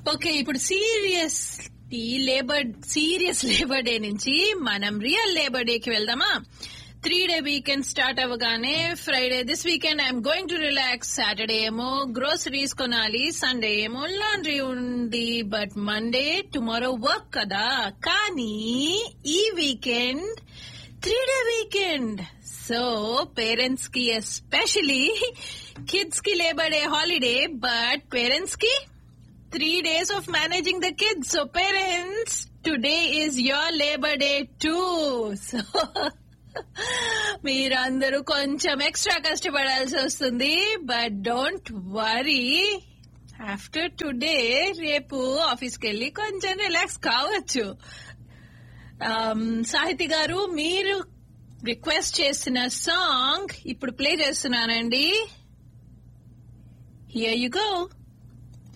okay ఇప్పుడు serious labour serious labour day నుంచి మనం రియల్ లేబర్ డే కి వెళ్దామా త్రీ డే వీకెండ్ స్టార్ట్ అవ్వగానే Friday this weekend I'm going to relax Saturday ఏమో గ్రోసరీస్ కొనాలి సండే ఏమో లాండ్రీ ఉంది బట్ మండే టుమారో వర్క్ కదా కానీ ఈ weekend three day weekend so parents కి ఎస్పెషలీ కిడ్స్ కి labour day holiday but parents కి three days off managing the kids so parents today is your labour day two so మీరందరూ కొంచెం extra కష్టపడాల్సి వస్తుంది but don't worry after today రేపు ఆఫీస్కి వెళ్ళి కొంచెం రిలాక్స్ కావచ్చు సాహితి గారు మీరు రిక్వెస్ట్ చేసిన సాంగ్ ఇప్పుడు ప్లే చేస్తున్నానండి హియర్ యు గో